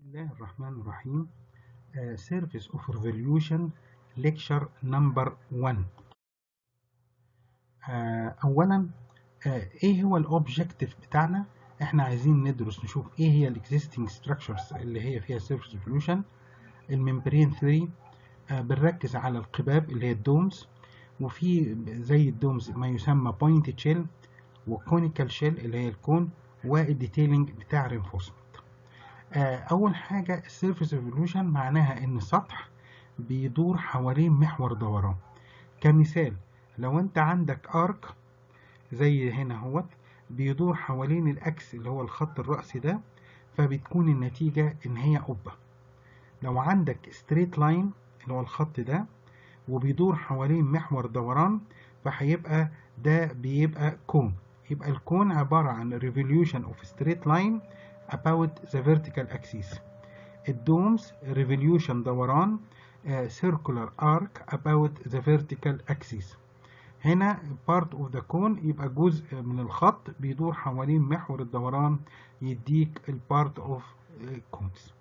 الله الرحمن الرحيم سيرفيس اوف ريفوليوشن ليكشر نمبر 1 اولا آه، ايه هو الاوبجكتيف بتاعنا احنا عايزين ندرس نشوف ايه هي الاكزيستنج ستراكشرز اللي هي فيها سيرفيس ريفوليوشن الممبرين ثيوري بنركز على القباب اللي هي الدومز وفي زي الدومز ما يسمى بوينت شيل وكونيكال شيل اللي هي الكون والديتيلنج بتاع رينفورسمنت اول حاجه السيرفيس ريفوليوشن معناها ان السطح بيدور حوالين محور دوران كمثال لو انت عندك ارك زي هنا اهوت بيدور حوالين الاكس اللي هو الخط الرأسي ده فبتكون النتيجة ان هي قبة لو عندك ستريت لاين اللي هو الخط ده وبيدور حوالين محور دوران فهيبقى ده بيبقى كون يبقى الكون عبارة عن revolution of straight line about the vertical axis الدومز revolution دوران uh, circular arc about the vertical axis هنا part of the cone يبقى جزء من الخط بيدور حوالين محور الدوران يديك ال part of cones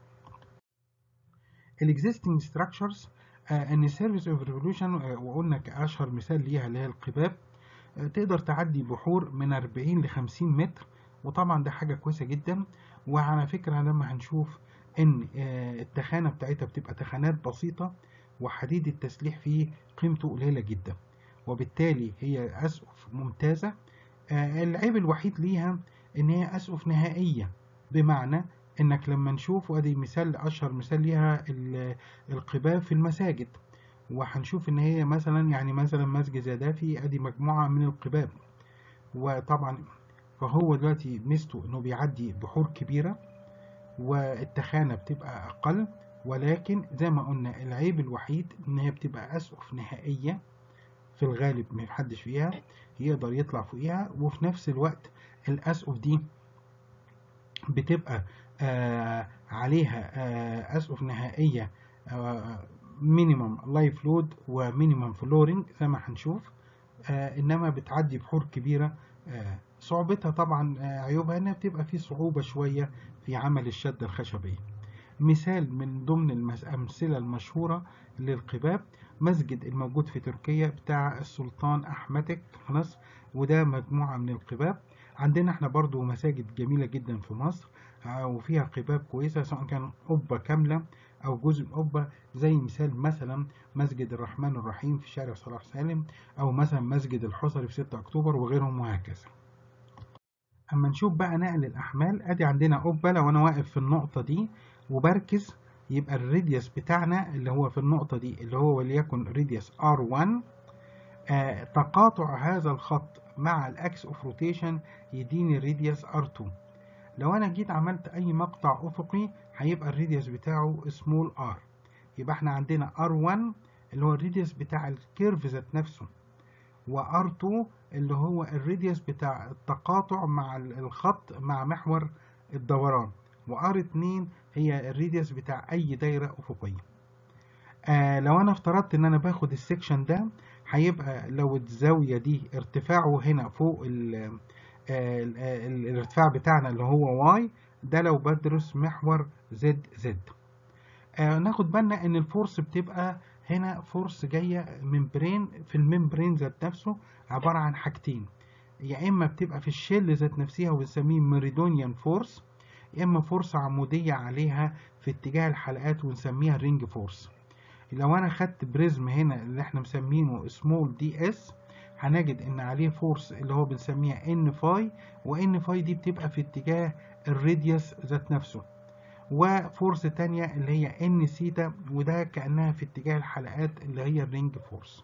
existing structures ان سيرفيس اوف ريفولوشن وقلنا كاشهر مثال ليها اللي هي القباب تقدر تعدي بحور من 40 ل 50 متر وطبعا ده حاجه كويسه جدا وعلى فكره لما هنشوف ان التخانه بتاعتها بتبقى تخانات بسيطه وحديد التسليح فيه قيمته قليله جدا وبالتالي هي اسقف ممتازه العيب الوحيد ليها ان هي اسقف نهائيه بمعنى انك لما نشوف وادي مثال اشهر مثال ليها القباب في المساجد وهنشوف ان هي مثلا يعني مثلا مسجد زي ده في ادي مجموعه من القباب وطبعا فهو دلوقتي ميزته انه بيعدي بحور كبيره والتخانه بتبقى اقل ولكن زي ما قلنا العيب الوحيد ان هي بتبقى اسقف نهائيه في الغالب محدش فيها يقدر يطلع فوقيها وفي نفس الوقت الاسقف دي بتبقى آه عليها آه اسقف نهائيه آه مينيمم لايف لود ومينيمم فلورنج زي ما هنشوف آه انما بتعدي بحور كبيره آه صعوبتها طبعا آه عيوبها انها بتبقى في صعوبه شويه في عمل الشده الخشبيه مثال من ضمن الامثله المشهوره للقباب مسجد الموجود في تركيا بتاع السلطان احمدك خلاص وده مجموعه من القباب عندنا احنا برضو مساجد جميله جدا في مصر وفيها قباب كويسه سواء كان قبه كامله او جزء من قبه زي مثال مثلا مسجد الرحمن الرحيم في شارع صلاح سالم او مثلا مسجد الحصري في 6 اكتوبر وغيرهم وهكذا اما نشوف بقى نقل الاحمال ادي عندنا قبه لو انا واقف في النقطه دي وبركز يبقى الراديوس بتاعنا اللي هو في النقطه دي اللي هو وليكن راديوس R1 آه تقاطع هذا الخط مع الاكس اوف روتيشن يديني الراديوس R2 لو انا جيت عملت اي مقطع افقي هيبقى الراديوس بتاعه سمول r يبقى احنا عندنا r1 اللي هو الراديوس بتاع الكيرف ذات نفسه وr2 اللي هو الراديوس بتاع التقاطع مع الخط مع محور الدوران وr2 هي الراديوس بتاع اي دايره افقيه آه لو انا افترضت ان انا باخد السكشن ده هيبقى لو الزاويه دي ارتفاعه هنا فوق ال الارتفاع بتاعنا اللي هو y ده لو بدرس محور زد زد آه ناخد بالنا ان الفورس بتبقى هنا فورس جايه ممبرين في الممبرين ذات نفسه عباره عن حاجتين يا اما بتبقى في الشيل ذات نفسها وبنسميه ميريدونيان فورس يا اما فورس عموديه عليها في اتجاه الحلقات ونسميها رينج فورس لو انا خدت بريزم هنا اللي احنا مسمينه سمول دي اس هنجد ان عليه فورس اللي هو بنسميها ان فاي وان فاي دي بتبقى في اتجاه الراديوس ذات نفسه وفورس تانية اللي هي ان سيتا وده كأنها في اتجاه الحلقات اللي هي الرينج فورس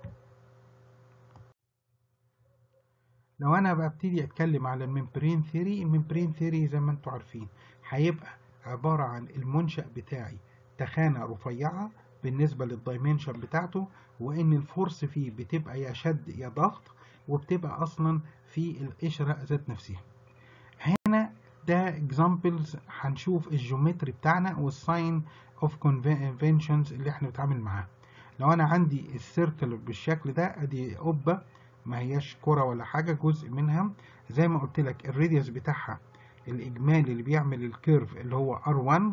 لو انا ببتدي اتكلم على الممبرين ثيري الممبرين ثيري زي ما انتم عارفين هيبقى عبارة عن المنشأ بتاعي تخانة رفيعة بالنسبة للدايمنشن بتاعته وان الفورس فيه بتبقى يا شد يا ضغط وبتبقى اصلا في القشرة ذات نفسها هنا ده اكزامبلز هنشوف الجيومتري بتاعنا والساين اوف كونفنشنز اللي احنا بنتعامل معاه لو انا عندي السيركل بالشكل ده ادي قبة ما هياش كرة ولا حاجة جزء منها زي ما قلت لك الراديوس بتاعها الاجمالي اللي بيعمل الكيرف اللي هو R1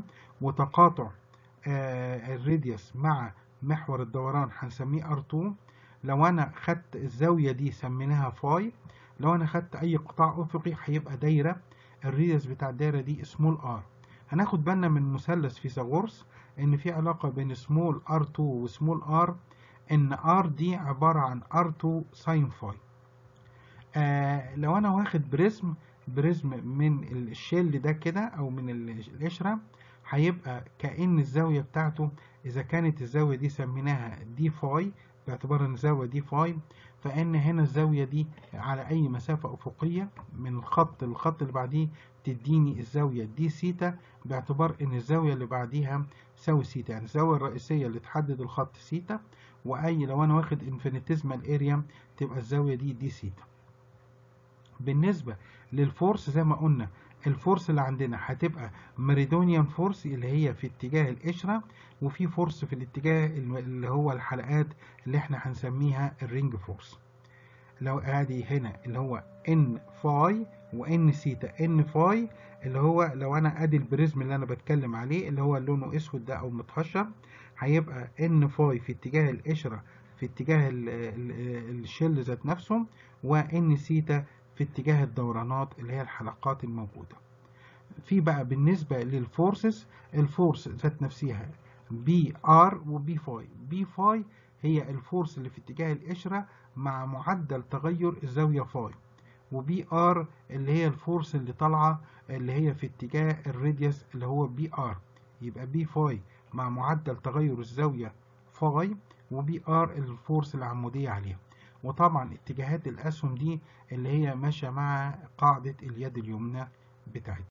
وتقاطع آه الراديوس مع محور الدوران هنسميه R2 لو انا خدت الزاوية دي سميناها فاي لو انا خدت اي قطاع افقي هيبقى دايرة الراديوس بتاع الدايرة دي سمول r هناخد بالنا من مثلث فيثاغورس ان في علاقة بين سمول r2 وسمول r ان r دي عبارة عن r2 ساين فاي آه لو انا واخد بريزم بريزم من الشيل ده كده او من القشرة هيبقى كأن الزاوية بتاعته اذا كانت الزاوية دي سميناها دي فاي باعتبار ان الزاوية دي فاي فان هنا الزاوية دي على اي مسافة افقية من الخط للخط اللي بعديه تديني الزاوية دي سيتا باعتبار ان الزاوية اللي بعديها تساوي سيتا يعني الزاوية الرئيسية اللي تحدد الخط سيتا واي لو انا واخد انفينيتيزمال اريا تبقى الزاوية دي دي سيتا بالنسبة للفورس زي ما قلنا الفورس اللي عندنا هتبقى ميريدونيان فورس اللي هي في اتجاه القشرة وفي فورس في الاتجاه اللي هو الحلقات اللي احنا هنسميها الرينج فورس لو ادي هنا اللي هو ان فاي وان سيتا ان فاي اللي هو لو انا ادي البريزم اللي انا بتكلم عليه اللي هو لونه اسود ده او متهشر هيبقى ان فاي في اتجاه القشرة في اتجاه الشل ذات نفسه وان سيتا في اتجاه الدورانات اللي هي الحلقات الموجودة في بقى بالنسبة للفورسز الفورس ذات نفسها بي ار وبي فاي بي فاي هي الفورس اللي في اتجاه القشرة مع معدل تغير الزاوية فاي وبي ار اللي هي الفورس اللي طالعة اللي هي في اتجاه الراديوس اللي هو بي ار يبقى بي فاي مع معدل تغير الزاوية فاي وبي ار الفورس العمودية عليها وطبعا اتجاهات الأسهم دي اللي هي ماشية مع قاعدة اليد اليمنى بتاعتنا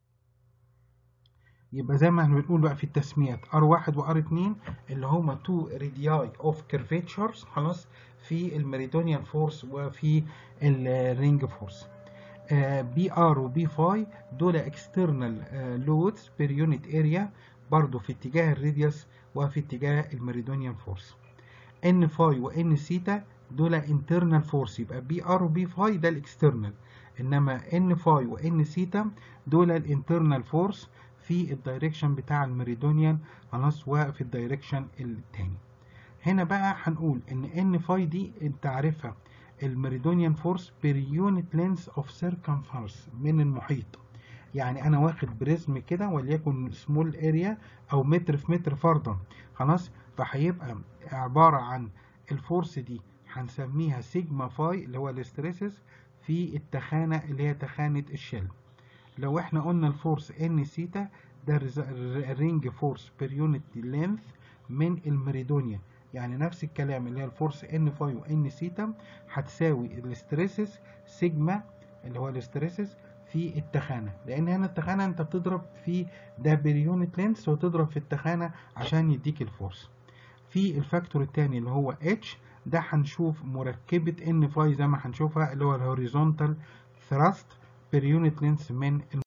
يبقى زي ما احنا بنقول بقى في التسميات R1 و R2 اللي هما تو رادياي اوف كيرفيتشرز خلاص في الميريدونيان فورس وفي الرينج فورس بي ار وبي فاي دول اكسترنال لودز بير يونت اريا برضو في اتجاه الراديوس وفي اتجاه الميريدونيان فورس ان فاي وان سيتا دول انترنال فورس يبقى بي ار وبي فاي ده الاكسترنال انما ان فاي وان سيتا دول الانترنال فورس في الدايركشن بتاع الميريدونيان خلاص وفي الدايركشن التاني هنا بقى هنقول ان ان فاي دي انت عارفها الميريدونيان فورس بير يونت لينس اوف سيركمفرنس من المحيط يعني انا واخد بريزم كده وليكن سمول اريا او متر في متر فرضا خلاص فهيبقى عبارة عن الفورس دي هنسميها سيجما فاي اللي هو الاستريسز في التخانة اللي هي تخانة الشل لو احنا قلنا الفورس ان سيتا ده الرينج فورس بير يونت لينث من الميريدونيان يعني نفس الكلام اللي هي الفورس ان فاي وان سيتا هتساوي الاستريسز سيجما اللي هو الاستريسز في التخانة لان هنا التخانة انت بتضرب في ده بير يونت لينث وتضرب في التخانة عشان يديك الفورس في الفاكتور التاني اللي هو اتش ده هنشوف مركبة ان فاي زي ما هنشوفها اللي هو الهوريزونتال ثراست بير يونت لينث من المحيط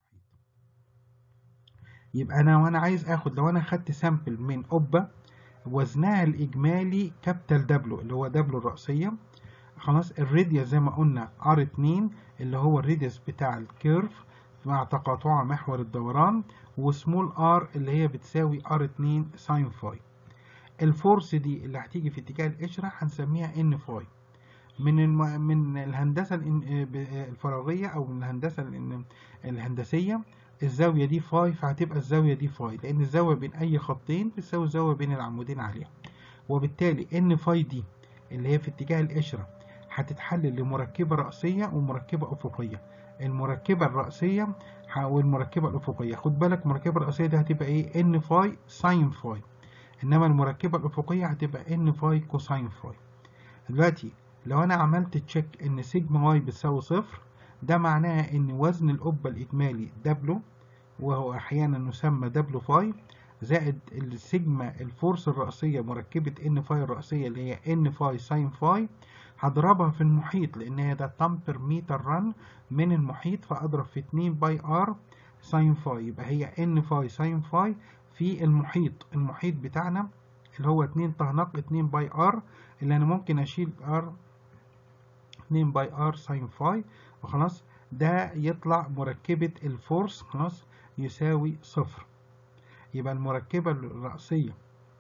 يبقى انا وانا عايز اخد لو انا خدت سامبل من قبة وزنها الاجمالي كابيتال دبلو اللي هو دبلو الرأسية خلاص الراديوس زي ما قلنا ار 2 اللي هو الراديوس بتاع الكيرف مع تقاطع محور الدوران وسمول ار اللي هي بتساوي ار 2 ساين فاي الفورس دي اللي هتيجي في اتجاه القشرة هنسميها ان فاي من الم... من الهندسة الفراغية او من الهندسة الهندسية الزاوية دي فاي فهتبقى الزاوية دي فاي لان الزاوية بين اي خطين بتساوي الزاوية بين العمودين عليها وبالتالي ان فاي دي اللي هي في اتجاه القشرة هتتحلل لمركبة رأسية ومركبة أفقية المركبة الرأسية والمركبة الأفقية خد بالك المركبة الرأسية دي هتبقى ايه ان فاي ساين فاي انما المركبة الأفقية هتبقى ان فاي كوساين فاي دلوقتي لو انا عملت تشيك ان سيجما واي بتساوي صفر ده معناها ان وزن القبة الإجمالي دبلو وهو أحيانا يسمى دبلو فاي زائد السيجما الفورس الرأسية مركبة ان فاي الرأسية اللي هي ان فاي ساين فاي هضربها في المحيط لان هي ده تمبر متر رن من المحيط فاضرب في 2 باي ار ساين فاي يبقى هي ان فاي ساين فاي في المحيط المحيط بتاعنا اللي هو 2 تهنق 2 باي ار اللي انا ممكن اشيل ار 2 باي ار ساين فاي وخلاص ده يطلع مركبة الفورس خلاص يساوي صفر يبقى المركبة الرأسية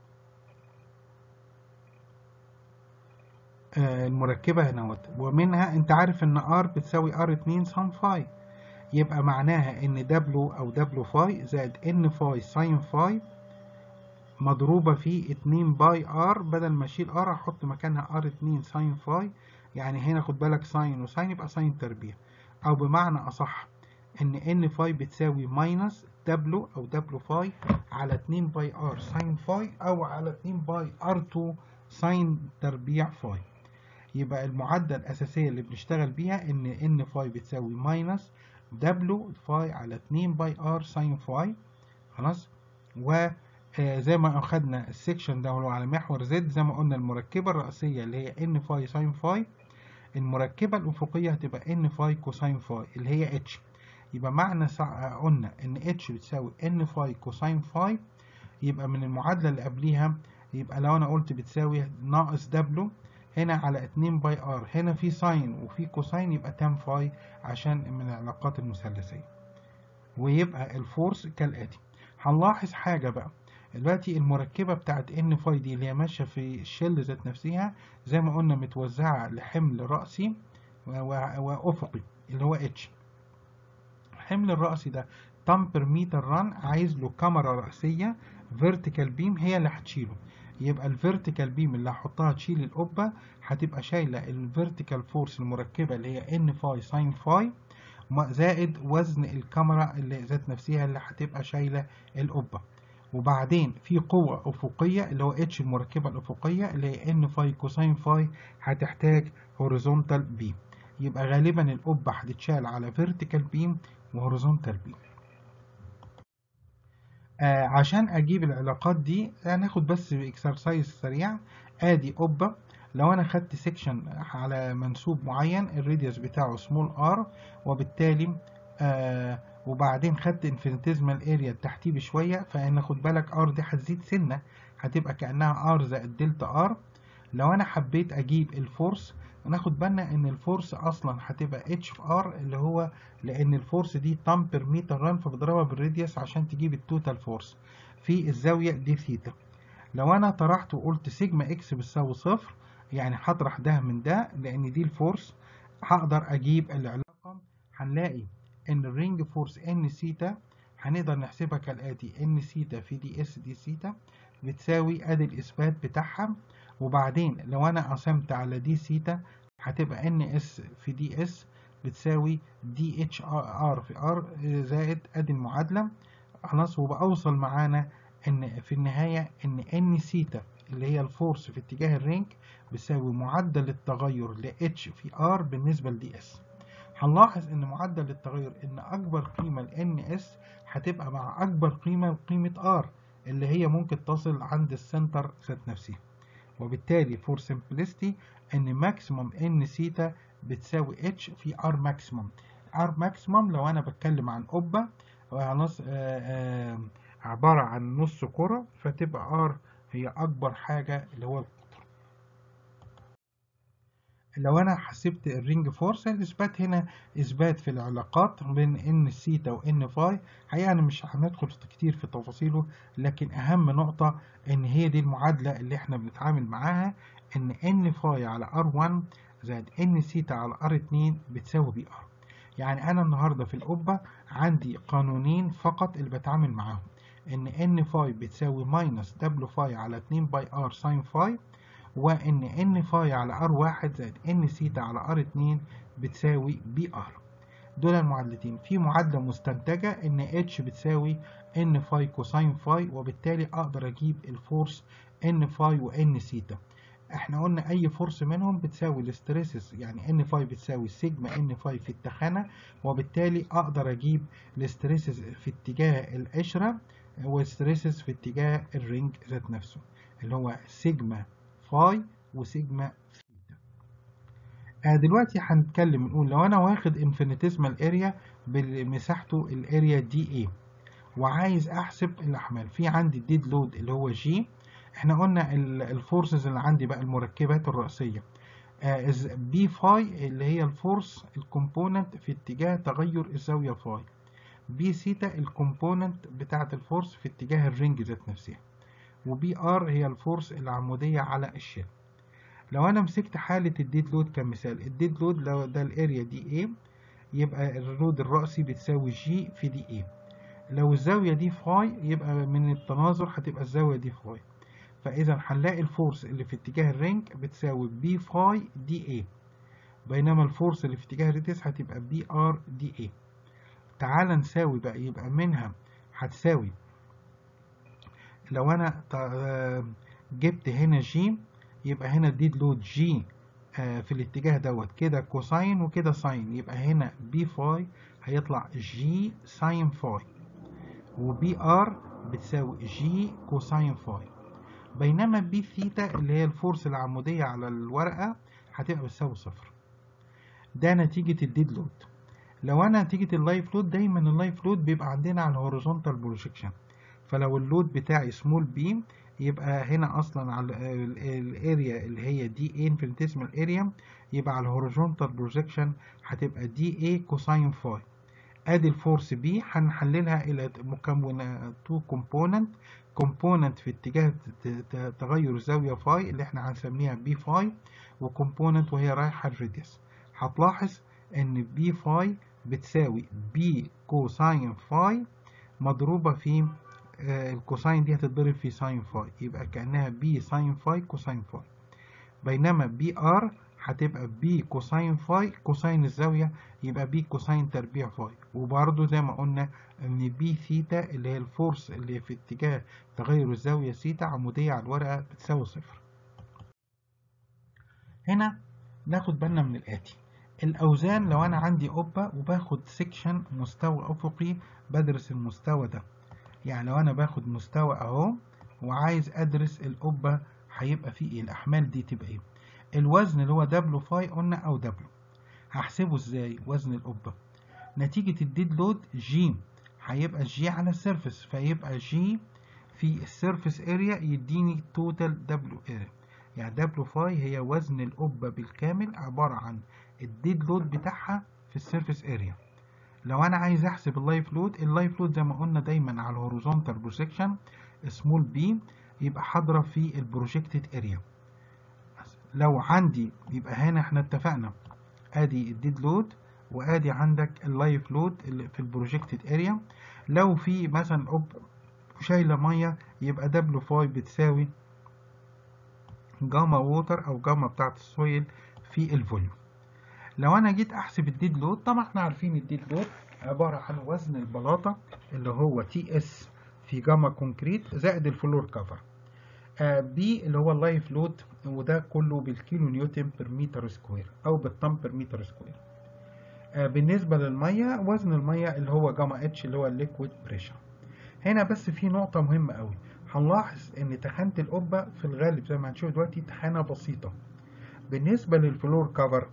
آه، المركبة هنا ومنها انت عارف ان R بتساوي R2 سين فاي يبقى معناها ان W او W فاي زائد N فاي سين فاي مضروبة في 2 باي R بدل ما اشيل R احط مكانها R2 سين فاي يعني هنا خد بالك ساين وساين يبقى ساين تربيع او بمعنى اصح ان N فاي بتساوي ماينس W او W فاي على 2 باي R ساين فاي او على 2 باي R2 ساين تربيع فاي يبقى المعادلة الأساسية اللي بنشتغل بيها إن إن فاي بتساوي ماينس دبليو فاي على 2 باي ار ساين فاي خلاص وزي ما أخدنا السكشن ده هو على محور زد زي ما قلنا المركبة الرئيسية اللي هي إن فاي ساين فاي المركبة الأفقية هتبقى إن فاي كوساين فاي اللي هي اتش يبقى معنى قلنا إن اتش بتساوي إن فاي كوساين فاي يبقى من المعادلة اللي قبليها يبقى لو أنا قلت بتساوي ناقص دبليو هنا على 2 باي ار هنا في ساين وفي كوساين يبقى تان فاي عشان من العلاقات المثلثية ويبقى الفورس كالآتي هنلاحظ حاجة بقى دلوقتي المركبة بتاعت ان فاي دي اللي هي ماشية في الشل ذات نفسها زي ما قلنا متوزعة لحمل رأسي وأفقي اللي هو اتش الحمل الرأسي ده تمبر متر ران عايز له كاميرا رأسية فيرتيكال بيم هي اللي هتشيله يبقى الفيرتيكال بيم اللي هحطها تشيل القبة هتبقى شايلة الفيرتيكال فورس المركبة اللي هي ان فاي ساين فاي زائد وزن الكاميرا اللي ذات نفسها اللي هتبقى شايلة القبة وبعدين في قوة أفقية اللي هو اتش المركبة الأفقية اللي هي ان فاي كوساين فاي هتحتاج هوريزونتال بيم يبقى غالبا القبة هتتشال على فيرتيكال بيم وهوريزونتال بيم آه عشان اجيب العلاقات دي هناخد بس اكسرسايز سريع ادي قبه لو انا خدت سيكشن على منسوب معين الراديوس بتاعه سمول ار وبالتالي آه وبعدين خدت انفينيتيزمال اريا تحتيه بشويه فان خد بالك ار دي هتزيد سنه هتبقى كانها ار زائد دلتا ار لو انا حبيت اجيب الفورس ناخد بالنا ان الفورس اصلا هتبقى اتش في ار اللي هو لان الفورس دي طن بير متر ران فبضربها بالراديوس عشان تجيب التوتال فورس في الزاويه دي ثيتا لو انا طرحت وقلت سيجما اكس بتساوي صفر يعني هطرح ده من ده لان دي الفورس هقدر اجيب العلاقه هنلاقي ان الرينج فورس ان سيتا هنقدر نحسبها كالاتي ان سيتا في دي اس دي سيتا بتساوي ادي الاثبات بتاعها وبعدين لو انا قسمت على دي سيتا هتبقى ان اس في دي اس بتساوي دي اتش ار في ار زائد ادي المعادله خلاص وبأوصل معانا ان في النهايه ان ان سيتا اللي هي الفورس في اتجاه الرينج بتساوي معدل التغير ل اتش في ار بالنسبه لدي اس هنلاحظ ان معدل التغير ان اكبر قيمه ل اس هتبقى مع اكبر قيمه قيمه ار اللي هي ممكن تصل عند السنتر ذات نفسها وبالتالي فور simplicity ان ماكسيموم ان سيتا بتساوي اتش في ار ماكسيموم ار ماكسيموم لو انا بتكلم عن قبه نص عباره عن نص كره فتبقى ار هي اكبر حاجه اللي هو القطر لو انا حسبت الرينج فورس الاثبات هنا اثبات في العلاقات بين ان سيتا وان فاي حقيقه انا مش هندخل كتير في تفاصيله لكن اهم نقطه ان هي دي المعادله اللي احنا بنتعامل معاها ان ان فاي على ار 1 زائد ان سيتا على ار 2 بتساوي بي ار يعني انا النهارده في القبه عندي قانونين فقط اللي بتعامل معاهم ان ان فاي بتساوي ماينس دبليو فاي على 2 باي ار ساين فاي وان ان فاي على ار 1 زائد ان سيتا على ار 2 بتساوي بي ار دول المعادلتين في معادله مستنتجه ان اتش بتساوي ان فاي كوساين فاي وبالتالي اقدر اجيب الفورس ان فاي وان سيتا احنا قلنا اي فورس منهم بتساوي الاستريسز يعني ان فاي بتساوي سيجما ان فاي في التخانه وبالتالي اقدر اجيب الاستريسز في اتجاه القشره والستريسز في اتجاه الرينج ذات نفسه اللي هو سيجما فاي وسيجما ثيتا آه دلوقتي هنتكلم نقول لو انا واخد انفينيتيزمال اريا بمساحته الاريا دي اي وعايز احسب الاحمال في عندي الديد لود اللي هو جي احنا قلنا الفورسز اللي عندي بقى المركبات الرئيسيه آه بي فاي اللي هي الفورس الكومبوننت في اتجاه تغير الزاويه فاي بي سيتا الكومبوننت بتاعة الفورس في اتجاه الرينج ذات نفسها وبي ار هي الفورس العمودية على الشيل لو انا مسكت حالة الديد لود كمثال الديد لود لو ده الاريا دي ايه يبقى اللود الرأسي بتساوي جي في دي ايه لو الزاوية دي فاي يبقى من التناظر هتبقى الزاوية دي فاي فإذا هنلاقي الفورس اللي في اتجاه الرينج بتساوي بي فاي دي ايه بينما الفورس اللي في اتجاه الريديوس هتبقى بي ار دي ايه تعال نساوي بقى يبقى منها هتساوي لو انا جبت هنا جي يبقى هنا ديد لود جي في الاتجاه دوت كده كوساين وكده ساين يبقى هنا بي فاي هيطلع جي ساين فاي وبي ار بتساوي جي كوساين فاي بينما بي ثيتا اللي هي الفورس العمودية على الورقة هتبقى بتساوي صفر ده نتيجة الديد لود لو انا نتيجة اللايف لود دايما اللايف لود بيبقى عندنا على الهوريزونتال بروجيكشن فلو اللود بتاعي سمول بي يبقى هنا اصلا على الاريا اللي هي دي اي انفينيتيسمال اريا يبقى على الهوريزونتال بروجيكشن هتبقى دي اي كوساين فاي ادي الفورس بي هنحللها الى مكونة تو كومبوننت كومبوننت في اتجاه تغير الزاوية فاي اللي احنا هنسميها بي فاي وكومبوننت وهي رايحة الراديوس هتلاحظ ان بي فاي بتساوي بي كوساين فاي مضروبة في آه الكوساين دي هتتضرب في ساين فاي يبقى كأنها بي ساين فاي كوساين فاي بينما بي ار هتبقى بي كوساين فاي كوساين الزاوية يبقى بي كوساين تربيع فاي وبرضه زي ما قلنا ان بي ثيتا اللي هي الفورس اللي في اتجاه تغير الزاوية ثيتا عمودية على الورقة بتساوي صفر هنا ناخد بالنا من الآتي الأوزان لو أنا عندي قبة وباخد سيكشن مستوى أفقي بدرس المستوى ده يعني لو أنا باخد مستوى أهو وعايز أدرس القبة هيبقى فيه إيه الأحمال دي تبقى إيه الوزن اللي هو دبلو فاي قلنا أو دبلو هحسبه إزاي وزن القبة نتيجة الديد لود جي هيبقى جي على السيرفس فيبقى جي في السيرفس اريا يديني توتال دبلو اريا يعني دبلو فاي هي وزن القبة بالكامل عبارة عن الديد لود بتاعها في السيرفيس اريا لو انا عايز احسب اللايف لود اللايف لود زي ما قلنا دايما على الهوريزونتال بروجيكشن سمول بي يبقى حاضره في البروجكتد اريا لو عندي يبقى هنا احنا اتفقنا ادي الديد لود وادي عندك اللايف لود اللي في البروجكتد اريا لو في مثلا قب شايله ميه يبقى دبليو فاي بتساوي جاما ووتر او جاما بتاعت السويل في الفوليوم لو انا جيت احسب الديد لود طبعا احنا عارفين الديد لود عبارة عن وزن البلاطة اللي هو تي اس في جاما كونكريت زائد الفلور كفر آه بي اللي هو اللايف لود وده كله بالكيلو نيوتن بر متر سكوير او بالطن بر متر سكوير آه بالنسبة للمية وزن المية اللي هو جاما اتش اللي هو الليكويد بريشر هنا بس في نقطة مهمة قوي هنلاحظ ان تخانة القبة في الغالب زي ما هنشوف دلوقتي تخانة بسيطة بالنسبة للفلور كفر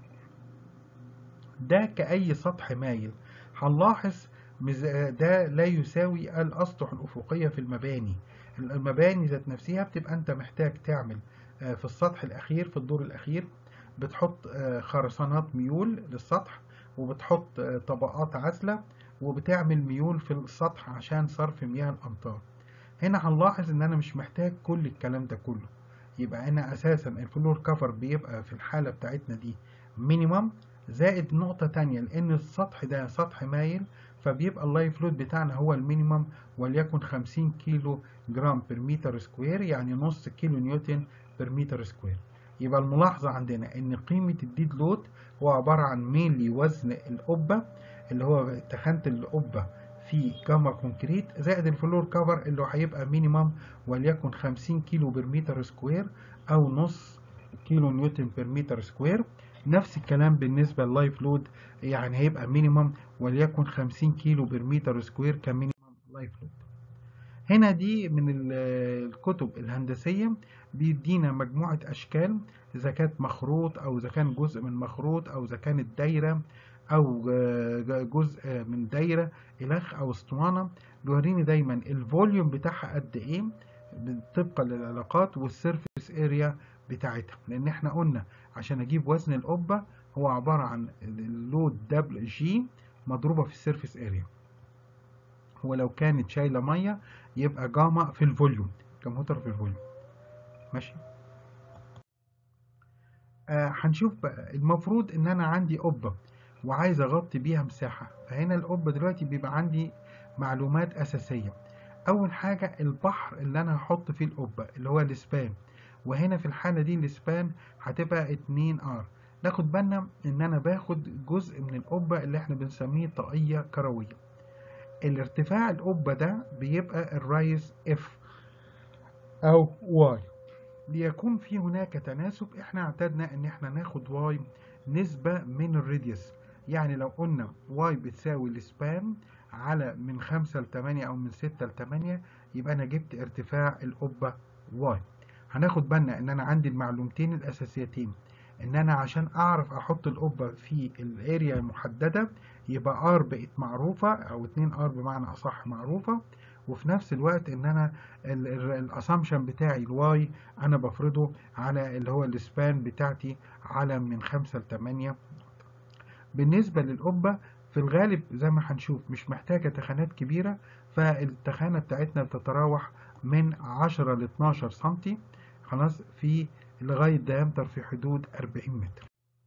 ده كأي سطح مايل هنلاحظ ده لا يساوي الأسطح الأفقية في المباني المباني ذات نفسها بتبقى أنت محتاج تعمل في السطح الأخير في الدور الأخير بتحط خرسانات ميول للسطح وبتحط طبقات عزلة وبتعمل ميول في السطح عشان صرف مياه الأمطار هنا هنلاحظ إن أنا مش محتاج كل الكلام ده كله يبقى أنا أساسا الفلور كفر بيبقى في الحالة بتاعتنا دي مينيمم زائد نقطة تانية لأن السطح ده سطح مايل فبيبقى اللايف لود بتاعنا هو المينيمم وليكن 50 كيلو جرام بر متر سكوير يعني نص كيلو نيوتن بر متر سكوير يبقى الملاحظة عندنا إن قيمة الديد لود هو عبارة عن مينلي وزن القبة اللي هو تخانة القبة في جاما كونكريت زائد الفلور كفر اللي هيبقى مينيمم وليكن 50 كيلو بر متر سكوير أو نص كيلو نيوتن بر متر سكوير نفس الكلام بالنسبة لللايف لود يعني هيبقى مينيمم وليكن 50 كيلو بر متر سكوير كمينيمم لايف لود هنا دي من الكتب الهندسية بيدينا مجموعة أشكال إذا كانت مخروط أو إذا كان جزء من مخروط أو إذا كانت دايرة أو جزء من دايرة إلخ أو اسطوانة بيوريني دايما الفوليوم بتاعها قد إيه طبقا للعلاقات والسيرفيس اريا بتاعتها لان احنا قلنا عشان اجيب وزن القبه هو عباره عن اللود دبل جي مضروبه في السيرفيس اريا ولو كانت شايلة مية يبقى جاما في الفوليوم كمبيوتر في الفوليوم ماشي آه هنشوف بقى المفروض ان انا عندي قبة وعايز اغطي بيها مساحة فهنا القبة دلوقتي بيبقى عندي معلومات اساسية اول حاجة البحر اللي انا هحط فيه القبة اللي هو الاسبان وهنا في الحالة دي الاسبان هتبقى 2 ار ناخد بالنا ان انا باخد جزء من القبة اللي احنا بنسميه طاقية كروية الارتفاع القبة ده بيبقى الرايز اف او واي ليكون في هناك تناسب احنا اعتدنا ان احنا ناخد واي نسبة من الراديوس يعني لو قلنا واي بتساوي السبان على من خمسة لتمانية او من ستة لتمانية يبقى انا جبت ارتفاع القبة واي هناخد بالنا ان انا عندي المعلومتين الاساسيتين ان انا عشان اعرف احط القبة في الاريا المحددة يبقى ار بقت معروفة او 2 ار بمعنى اصح معروفة وفي نفس الوقت ان انا الاسامبشن بتاعي الواي انا بفرضه على اللي هو السبان بتاعتي على من 5 ل 8 بالنسبة للقبة في الغالب زي ما هنشوف مش محتاجة تخانات كبيرة فالتخانة بتاعتنا بتتراوح من 10 ل 12 سنتي خلاص في لغاية ديامتر في حدود 40 متر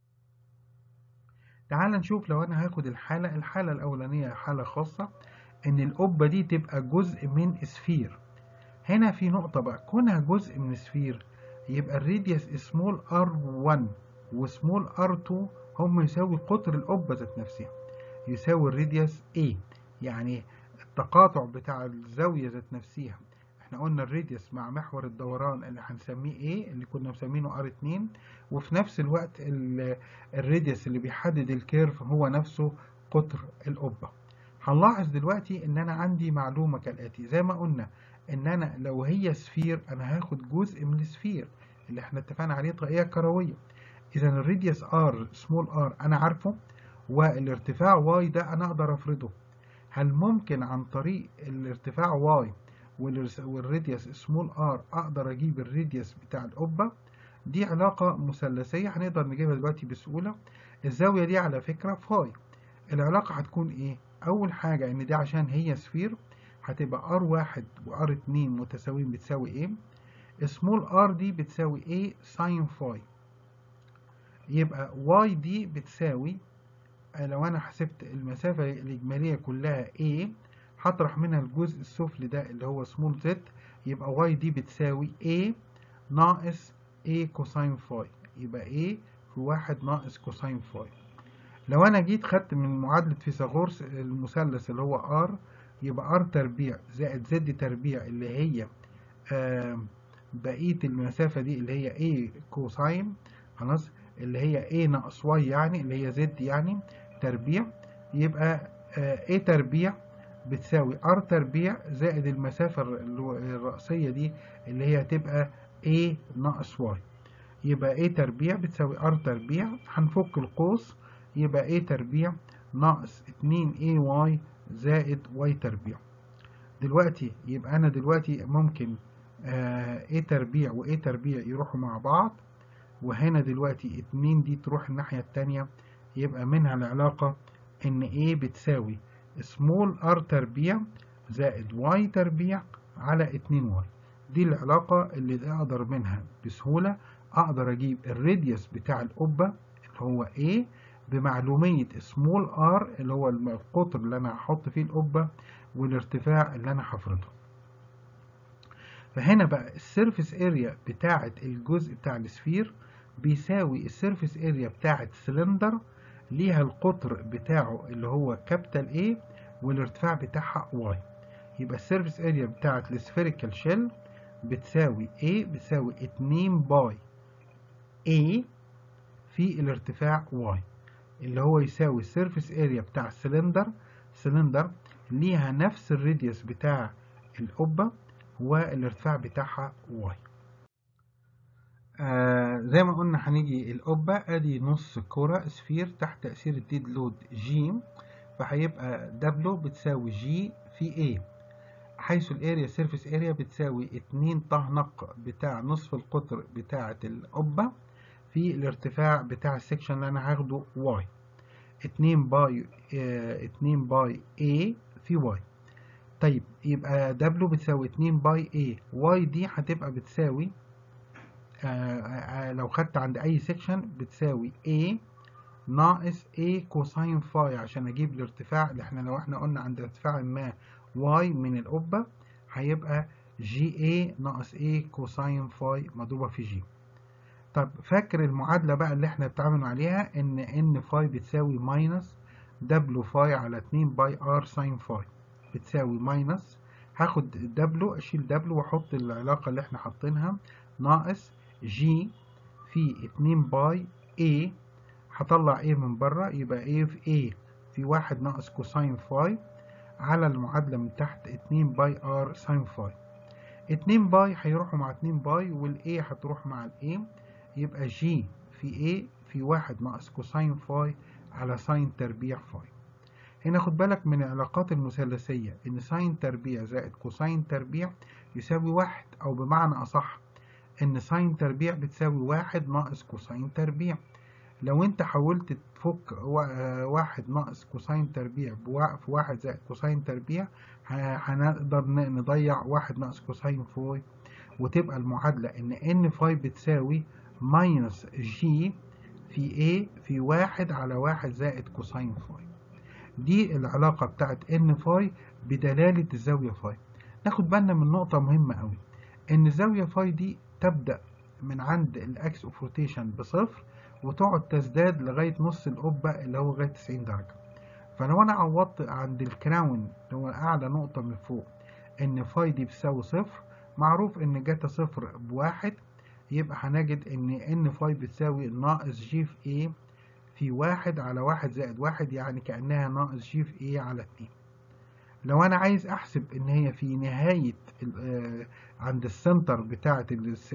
تعال نشوف لو انا هاخد الحالة الحالة الاولانية حالة خاصة ان القبة دي تبقى جزء من سفير هنا في نقطة بقى كونها جزء من سفير يبقى الراديوس سمول r1 وسمول r2 هم يساوي قطر القبة ذات نفسها يساوي الراديوس a يعني التقاطع بتاع الزاوية ذات نفسها احنا قلنا الراديوس مع محور الدوران اللي هنسميه A اللي كنا مسمينه R2 وفي نفس الوقت الراديوس اللي بيحدد الكيرف هو نفسه قطر القبة هنلاحظ دلوقتي ان انا عندي معلومة كالاتي زي ما قلنا ان انا لو هي سفير انا هاخد جزء من السفير اللي احنا اتفقنا عليه طاقية كروية اذا الراديوس R سمول r انا عارفه والارتفاع y ده انا اقدر افرضه هل ممكن عن طريق الارتفاع y والراديوس سمول ار اقدر اجيب الراديوس بتاع القبة دي علاقة مثلثية هنقدر نجيبها دلوقتي بسهولة الزاوية دي على فكرة فاي العلاقة هتكون ايه اول حاجة ان دي عشان هي سفير هتبقى ار واحد وار اتنين متساويين بتساوي ايه سمول ار دي بتساوي ايه ساين فاي يبقى واي دي بتساوي لو انا حسبت المسافة الاجمالية كلها a هطرح منها الجزء السفلي ده اللي هو سمول z يبقى y دي بتساوي a ناقص a كوساين فاي يبقى a في واحد ناقص كوساين فاي لو انا جيت خدت من معادلة فيثاغورس المثلث اللي هو r يبقى r تربيع زائد z تربيع اللي هي آه بقية المسافة دي اللي هي a كوساين خلاص اللي هي a ناقص y يعني اللي هي z يعني تربيع يبقى آه a تربيع بتساوي r تربيع زائد المسافة الرأسية دي اللي هي هتبقى a ناقص y يبقى a تربيع بتساوي r تربيع هنفك القوس يبقى a تربيع ناقص 2ay زائد y تربيع دلوقتي يبقى أنا دلوقتي ممكن آه a تربيع و a تربيع يروحوا مع بعض وهنا دلوقتي 2 دي تروح الناحية التانية يبقى منها العلاقة إن a بتساوي سمول r تربيع زائد y تربيع على 2y دي العلاقة اللي أقدر منها بسهولة أقدر أجيب الراديوس بتاع القبة اللي هو A بمعلومية سمول r اللي هو القطر اللي أنا هحط فيه القبة والارتفاع اللي أنا هفرضه فهنا بقى السيرفيس اريا بتاعة الجزء بتاع السفير بيساوي السيرفيس اريا بتاعة سلندر ليها القطر بتاعه اللي هو كابيتال A والارتفاع بتاعها Y يبقى السيرفيس اريا بتاعة السفيريكال شيل بتساوي A بتساوي 2 باي A في الارتفاع Y اللي هو يساوي السيرفيس اريا بتاع السلندر سلندر ليها نفس الراديوس بتاع القبة والارتفاع بتاعها Y آه زي ما قلنا هنيجي القبة ادي نص كرة سفير تحت تأثير الديد لود جي فهيبقى دبلو بتساوي جي في A حيث الاريا سيرفيس اريا بتساوي 2 طهنق بتاع نصف القطر بتاعة القبة في الارتفاع بتاع السكشن اللي انا هاخده y 2 باي اه 2 باي a في y طيب يبقى دبليو بتساوي 2 باي اي واي دي هتبقى بتساوي آه آه لو خدت عند اي سيكشن بتساوي a ناقص a كوساين فاي عشان اجيب الارتفاع اللي احنا لو احنا قلنا عند ارتفاع ما y من القبة هيبقى جي a ناقص a كوساين فاي مضروبة في جي طب فاكر المعادلة بقى اللي احنا بنتعامل عليها ان ان فاي بتساوي ماينس دبليو فاي على 2 باي ار ساين فاي بتساوي ماينس هاخد دبليو اشيل دبليو واحط العلاقة اللي احنا حاطينها ناقص جي في 2 باي a هطلع a من بره يبقى a في a في واحد ناقص كوساين فاي على المعادلة من تحت 2 باي ار ساين فاي 2 باي هيروحوا مع 2 باي والاي هتروح مع الاي يبقى جي في a في واحد ناقص كوساين فاي على ساين تربيع فاي هنا خد بالك من العلاقات المثلثية إن ساين تربيع زائد كوساين تربيع يساوي واحد أو بمعنى أصح إن ساين تربيع بتساوي واحد ناقص كوساين تربيع لو أنت حاولت تفك واحد ناقص كوساين تربيع في واحد زائد كوساين تربيع هنقدر نضيع واحد ناقص كوساين فاي وتبقى المعادلة إن إن فاي بتساوي ماينس جي في A في واحد على واحد زائد كوساين فاي دي العلاقة بتاعت ان فاي بدلالة الزاوية فاي ناخد بالنا من نقطة مهمة قوي ان الزاوية فاي دي تبدأ من عند الاكس اوف روتيشن بصفر وتقعد تزداد لغاية نص القبة اللي هو لغاية 90 درجة فلو انا عوضت عند الكراون اللي هو اعلى نقطة من فوق ان فاي دي بتساوي صفر معروف ان جاتا صفر بواحد يبقى هنجد ان ان فاي بتساوي ناقص جي في ايه في واحد على واحد زائد واحد يعني كأنها ناقص جي في ايه على اتنين لو انا عايز احسب ان هي في نهاية عند السنتر بتاعة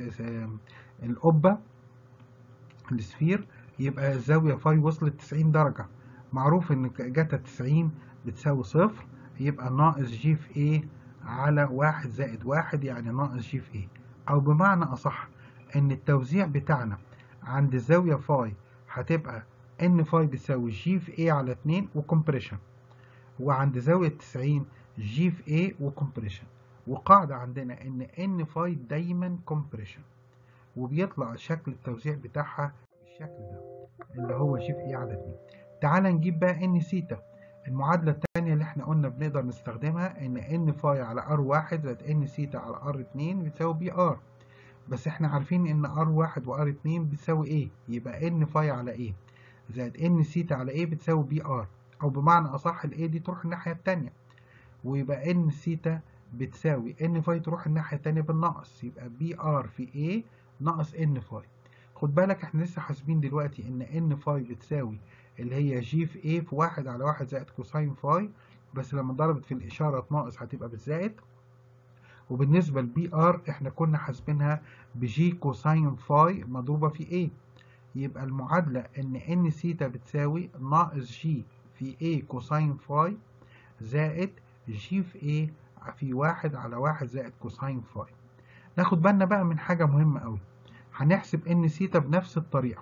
القبة السفير يبقى الزاوية فاي وصلت 90 درجة معروف ان جاتا 90 بتساوي صفر يبقى ناقص جي في ايه على واحد زائد واحد يعني ناقص جي في ايه او بمعنى اصح ان التوزيع بتاعنا عند الزاوية فاي هتبقى ان فاي بتساوي جي في ايه على 2 وكمبريشن وعند زاوية 90 جي في ايه وكمبريشن وقاعدة عندنا ان ان فاي دايما كومبريشن وبيطلع شكل التوزيع بتاعها بالشكل ده اللي هو جي في ايه على 2 تعال نجيب بقى ان سيتا المعادلة التانية اللي احنا قلنا بنقدر نستخدمها ان ان فاي على ار واحد زائد ان سيتا على ار 2 بتساوي بي ار بس احنا عارفين ان ار واحد وار 2 بتساوي ايه يبقى ان فاي على ايه زائد ان سيتا على ايه بتساوي بي ار او بمعنى اصح الايه دي تروح الناحية التانية ويبقى ان سيتا بتساوي ان فاي تروح الناحية التانية بالنقص يبقى بي ار في ايه ناقص ان فاي خد بالك احنا لسه حاسبين دلوقتي ان ان فاي بتساوي اللي هي جي في ايه في واحد على واحد زائد كوساين فاي بس لما ضربت في الاشارة ناقص هتبقى بالزائد وبالنسبة لبي ار احنا كنا حاسبينها بجي كوساين فاي مضروبة في ايه يبقى المعادلة ان ان سيتا بتساوي ناقص جي في ايه كوساين فاي زائد جي في ايه في واحد على واحد زائد كوساين فاي ناخد بالنا بقى من حاجة مهمة قوي هنحسب ان سيتا بنفس الطريقة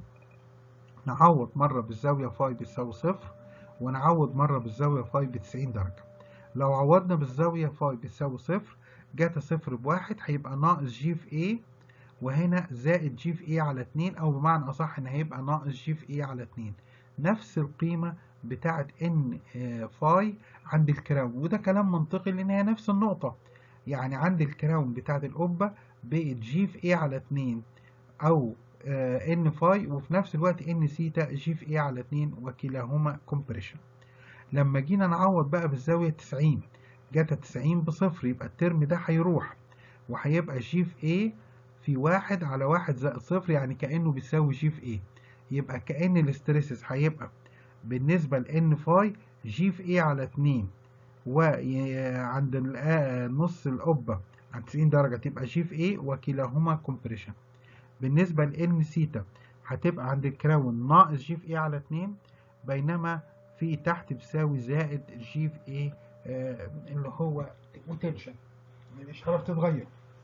نعوض مرة بالزاوية فاي بتساوي صفر ونعوض مرة بالزاوية فاي بتسعين درجة لو عوضنا بالزاوية فاي بتساوي صفر جاتا صفر بواحد هيبقى ناقص جي في ايه وهنا زائد جي في ايه على اتنين او بمعنى اصح ان هيبقى ناقص جي في ايه على اتنين نفس القيمة بتاعة ان فاي عند الكراون وده كلام منطقي لان هي نفس النقطة يعني عند الكراون بتاعة القبة بقت جي في ايه على اتنين او ان فاي وفي نفس الوقت ان سيتا جي في ايه على اتنين وكلاهما كومبريشن لما جينا نعوض بقى بالزاوية 90 جاتا 90 بصفر يبقى الترم ده هيروح وهيبقى جي في ايه في واحد على واحد زائد صفر يعني كأنه بيساوي جي في ايه يبقى كأن الاستريسز هيبقى بالنسبة لان فاي جي في ايه على 2 وعند نص القبة عند 90 درجة تبقى جي في ايه وكلاهما كومبريشن بالنسبة لان سيتا هتبقى عند الكراون ناقص جي في ايه على 2 بينما في تحت بيساوي زائد جي في ايه آه اللي هو وتنشن الاشاره بتتغير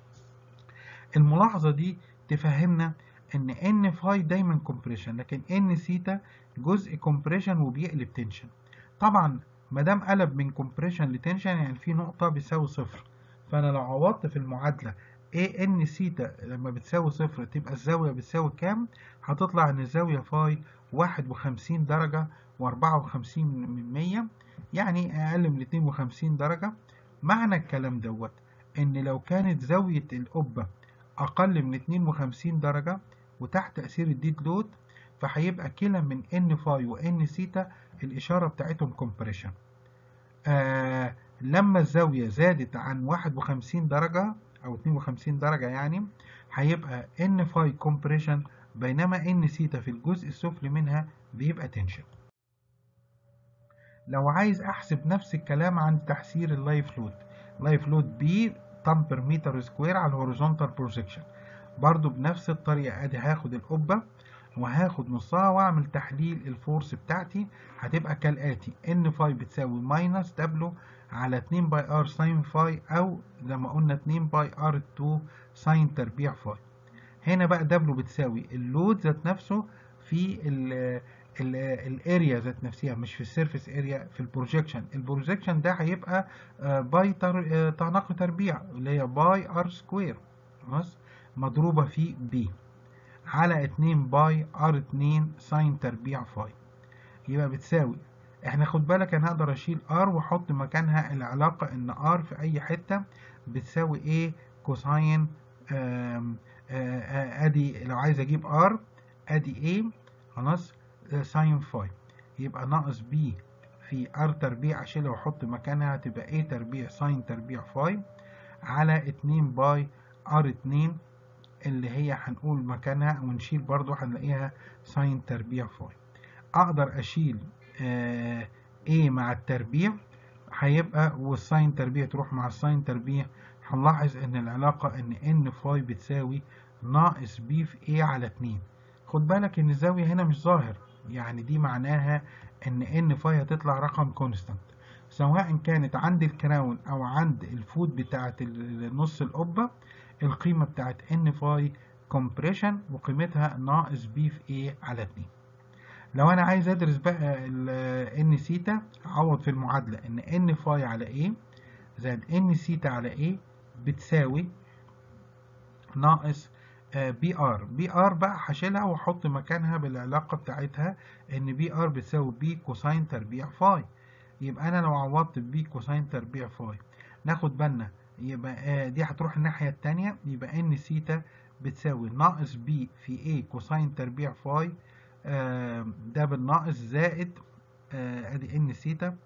الملاحظه دي تفهمنا ان ان فاي دايما كومبريشن لكن ان سيتا جزء كومبريشن وبيقلب تنشن طبعا ما دام قلب من كومبريشن لتنشن يعني في نقطة بيساوي صفر فأنا لو عوضت في المعادلة a ان سيتا لما بتساوي صفر تبقى الزاوية بتساوي كام؟ هتطلع إن الزاوية فاي واحد وخمسين درجة وأربعة وخمسين من مية يعني أقل من اتنين وخمسين درجة معنى الكلام دوت إن لو كانت زاوية القبة أقل من اتنين وخمسين درجة وتحت تأثير الديد لود فهيبقى كلا من ان فاي وان سيتا الإشارة بتاعتهم كومبريشن آه لما الزاوية زادت عن واحد وخمسين درجة أو اتنين وخمسين درجة يعني هيبقى ان فاي كومبريشن بينما ان سيتا في الجزء السفلي منها بيبقى تنشن لو عايز احسب نفس الكلام عن تحسير اللايف لود لايف لود بي طن بير متر سكوير على الهوريزونتال بروجيكشن برضو بنفس الطريقة ادي هاخد القبة وهاخد نصها واعمل تحليل الفورس بتاعتي هتبقى كالاتي ان فاي بتساوي ماينس دبليو على 2 باي ار ساين فاي او زي ما قلنا 2 باي ار 2 ساين تربيع فاي هنا بقى دبليو بتساوي اللود ذات نفسه في الاريا ذات نفسها مش في السيرفيس اريا في البروجيكشن البروجيكشن ده هيبقى باي تناقي تربيع اللي هي باي ار سكوير خلاص مضروبه في بي على 2 باي ار 2 ساين تربيع فاي يبقى بتساوي احنا خد بالك انا هقدر اشيل ار واحط مكانها العلاقه ان ار في اي حته بتساوي ايه كوساين آم آم ادي لو عايز اجيب ار ادي ايه خلاص ساين فاي يبقى ناقص بي في ار تربيع اشيلها واحط مكانها هتبقى ايه تربيع ساين تربيع فاي على 2 باي ار 2 اللي هي هنقول مكانها ونشيل برضو هنلاقيها ساين تربيع فاي اقدر اشيل آه A مع التربيع هيبقى والساين تربيع تروح مع الساين تربيع هنلاحظ ان العلاقة ان n فاي بتساوي ناقص b في a على 2 خد بالك ان الزاوية هنا مش ظاهر يعني دي معناها ان n فاي هتطلع رقم كونستانت سواء كانت عند الكراون او عند الفوت بتاعت نص القبة القيمة بتاعت n فاي كومبريشن وقيمتها ناقص b في a على 2 لو انا عايز ادرس بقى ان سيتا اعوض في المعادله ان ان فاي على ايه زائد ان سيتا على ايه بتساوي ناقص بي ار بي ار بقى هشيلها واحط مكانها بالعلاقه بتاعتها ان بي ار بتساوي بي كوساين تربيع فاي يبقى انا لو عوضت بي كوساين تربيع فاي ناخد بالنا يبقى دي هتروح الناحيه الثانيه يبقى ان سيتا بتساوي ناقص بي في ايه كوساين تربيع فاي آه ده بالناقص زائد آه ادي ان سيتا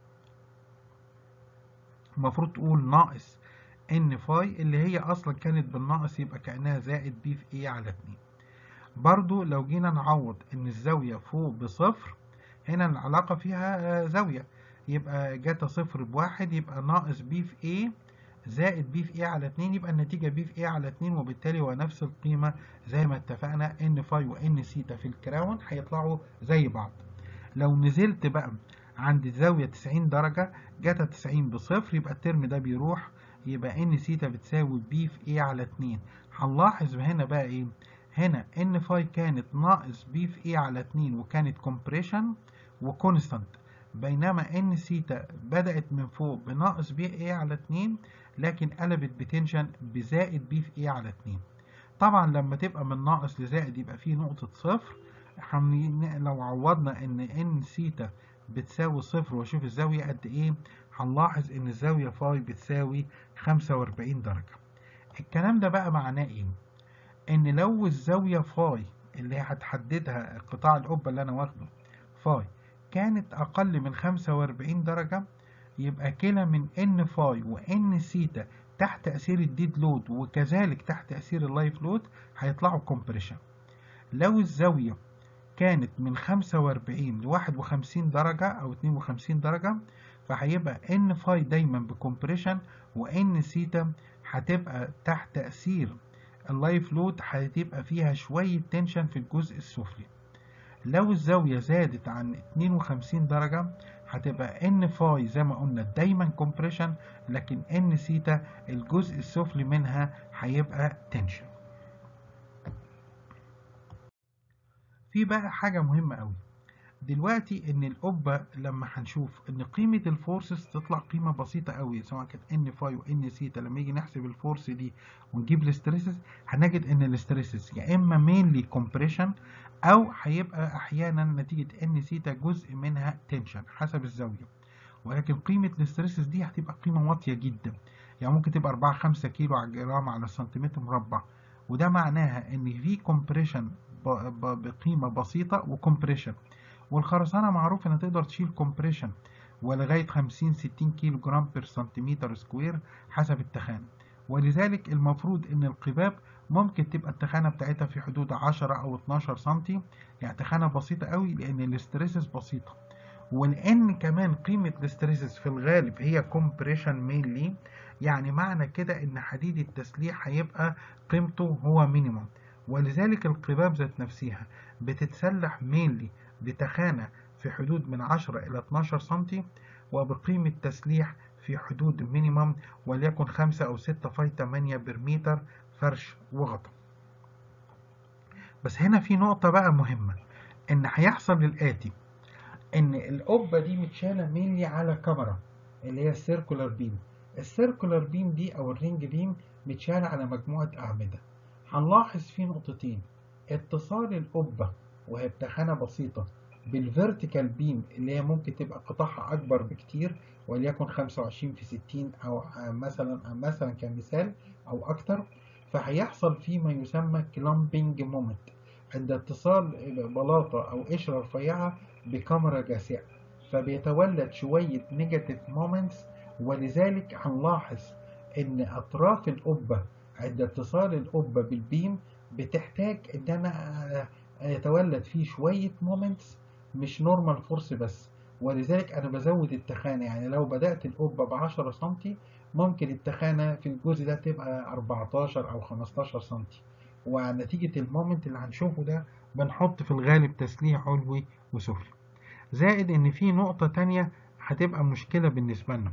المفروض تقول ناقص ان فاي اللي هي اصلا كانت بالناقص يبقى كانها زائد بي في ايه على 2 برضو لو جينا نعوض ان الزاويه فوق بصفر هنا العلاقه فيها آه زاويه يبقى جاتا صفر بواحد يبقى ناقص بي في ايه زائد بي في ايه على 2 يبقى النتيجه بي في ايه على 2 وبالتالي هو نفس القيمه زي ما اتفقنا ان فاي وان سيتا في الكراون هيطلعوا زي بعض لو نزلت بقى عند الزاويه 90 درجه جاتا 90 بصفر يبقى الترم ده بيروح يبقى ان سيتا بتساوي بي في ايه على 2 هنلاحظ هنا بقى ايه هنا ان فاي كانت ناقص بي في ايه على 2 وكانت كومبريشن وكونستانت بينما ان سيتا بدأت من فوق بناقص بي ايه على 2 لكن قلبت بتنشن بزائد بي في ايه على 2 طبعا لما تبقى من ناقص لزائد يبقى فيه نقطة صفر لو عوضنا ان ان سيتا بتساوي صفر واشوف الزاوية قد ايه هنلاحظ ان الزاوية فاي بتساوي 45 درجة الكلام ده بقى معناه ايه ان لو الزاوية فاي اللي هي هتحددها قطاع القبة اللي انا واخده فاي كانت اقل من 45 درجة يبقى كلا من ان فاي وان سيتا تحت تأثير الديد لود وكذلك تحت تأثير اللايف لود هيطلعوا كومبريشن لو الزاوية كانت من 45 ل 51 درجة أو 52 درجة فهيبقى ان فاي دايما بكمبريشن وان سيتا هتبقى تحت تأثير اللايف لود هتبقى فيها شوية تنشن في الجزء السفلي لو الزاوية زادت عن 52 درجة هتبقى ان فاي زي ما قلنا دايما كومبريشن لكن ان سيتا الجزء السفلي منها هيبقى تنشن في بقى حاجة مهمة قوي دلوقتي ان القبه لما هنشوف ان قيمه الفورسز تطلع قيمه بسيطه قوي سواء كانت ان فاي وان سيتا لما يجي نحسب الفورس دي ونجيب الاستريسز هنجد ان الاستريسز يا اما مينلي كومبريشن او هيبقى احيانا نتيجه ان سيتا جزء منها تنشن حسب الزاويه ولكن قيمه الاستريسز دي هتبقى قيمه واطيه جدا يعني ممكن تبقى 4 5 كيلو على جرام على سنتيمتر مربع وده معناها ان في كومبريشن بقيمه بسيطه وكومبريشن والخرسانه معروف انها تقدر تشيل كومبريشن ولغايه 50 60 كيلو جرام بير سنتيمتر سكوير حسب التخانه ولذلك المفروض ان القباب ممكن تبقى التخانه بتاعتها في حدود 10 او 12 سم يعني تخانه بسيطه قوي لان الاستريسز بسيطه ولان كمان قيمه الاستريسز في الغالب هي كومبريشن مينلي يعني معنى كده ان حديد التسليح هيبقى قيمته هو مينيموم ولذلك القباب ذات نفسها بتتسلح مينلي بتخانة في حدود من 10 إلى 12 سنتي وبقيمة تسليح في حدود مينيمم وليكن 5 أو 6 فاي 8 برميتر فرش وغطا بس هنا في نقطة بقى مهمة إن هيحصل الآتي إن القبة دي متشالة مينلي على كاميرا اللي هي السيركولار بيم السيركولار بيم دي أو الرينج بيم متشالة على مجموعة أعمدة هنلاحظ في نقطتين اتصال القبة وهي بتخانة بسيطة بالفيرتيكال بيم اللي هي ممكن تبقى قطاعها أكبر بكتير وليكن 25 في 60 أو مثلا مثلا كمثال أو أكتر فهيحصل فيه ما يسمى كلامبينج مومنت عند اتصال بلاطة أو قشرة رفيعة بكاميرا جاسئة فبيتولد شوية نيجاتيف مومنتس ولذلك هنلاحظ إن أطراف القبة عند اتصال القبة بالبيم بتحتاج إن أنا يتولد فيه شوية مومنتس مش نورمال فورس بس ولذلك أنا بزود التخانة يعني لو بدأت القبة بعشرة سنتي ممكن التخانة في الجزء ده تبقى 14 أو 15 سنتي ونتيجة المومنت اللي هنشوفه ده بنحط في الغالب تسليح علوي وسفلي زائد إن في نقطة تانية هتبقى مشكلة بالنسبة لنا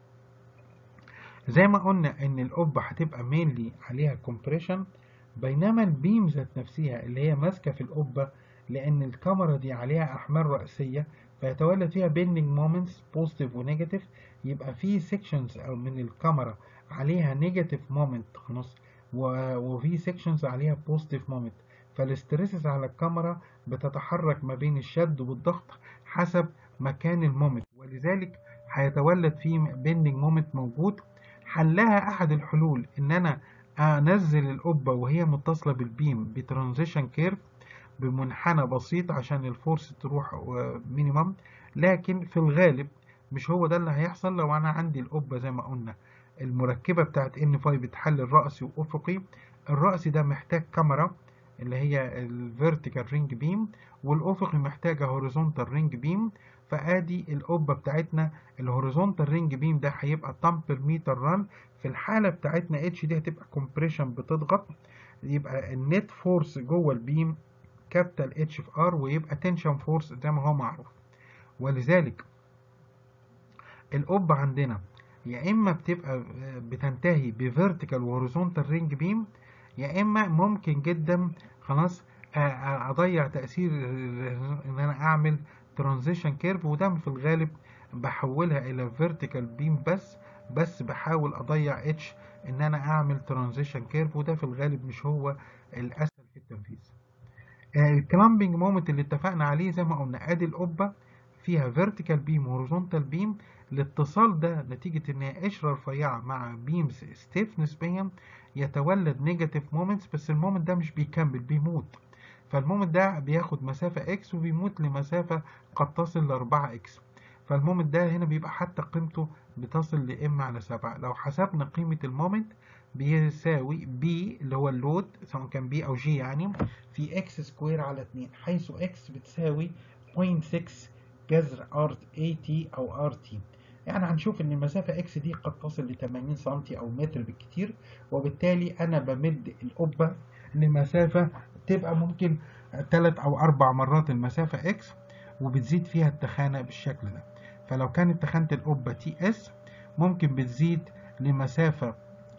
زي ما قلنا إن القبة هتبقى مينلي عليها كومبريشن بينما البيم ذات نفسها اللي هي ماسكة في القبة لأن الكاميرا دي عليها أحمال رئيسية فيتولد فيها bending moments positive ونيجاتيف يبقى في sections أو من الكاميرا عليها negative moment خلاص وفي sections عليها positive moment فالاستريسز على الكاميرا بتتحرك ما بين الشد والضغط حسب مكان المومنت ولذلك هيتولد فيه bending moment موجود حلها أحد الحلول إن أنا انزل القبة وهي متصلة بالبيم بترانزيشن كيرف بمنحنى بسيط عشان الفورس تروح مينيمم لكن في الغالب مش هو ده اللي هيحصل لو انا عندي القبة زي ما قلنا المركبة بتاعت ان فاي بتحلل رأسي وافقي الرأسي ده محتاج كاميرا اللي هي الفيرتيكال رينج بيم والافقي محتاجة هوريزونتال رينج بيم فادي القبة بتاعتنا الهوريزونتال رينج بيم ده هيبقى 10 متر ران في الحالة بتاعتنا اتش دي هتبقى كومبريشن بتضغط يبقى النت فورس جوه البيم كابيتال اتش في ار ويبقى تنشن فورس زي ما هو معروف ولذلك القبة عندنا يا اما بتبقى بتنتهي بفيرتيكال وهوريزونتال رينج بيم يا اما ممكن جدا خلاص اضيع تاثير ان انا اعمل ترانزيشن كيرف وده في الغالب بحولها الى فيرتيكال بيم بس بس بحاول اضيع اتش ان انا اعمل ترانزيشن كيرف وده في الغالب مش هو الاسهل في التنفيذ الكلامبنج مومنت اللي اتفقنا عليه زي ما قلنا ادي القبه فيها فيرتيكال بيم وهوريزونتال بيم الاتصال ده نتيجة ان هي قشرة رفيعة مع بيمز ستيف نسبيا يتولد نيجاتيف مومنتس بس المومنت ده مش بيكمل بيموت فالمومنت ده بياخد مسافة اكس وبيموت لمسافة قد تصل ل 4 اكس فالمومنت ده هنا بيبقى حتى قيمته بتصل لام على 7 لو حسبنا قيمة المومنت بيساوي بي اللي هو اللود سواء كان بي او جي يعني في اكس سكوير على 2 حيث اكس بتساوي 0.6 جذر ار اي تي او ار تي يعني هنشوف ان المسافة اكس دي قد تصل ل 80 سم او متر بالكتير وبالتالي انا بمد القبة لمسافة تبقى ممكن 3 او 4 مرات المسافة اكس وبتزيد فيها التخانة بالشكل ده فلو كانت تخانة القبة تي اس ممكن بتزيد لمسافة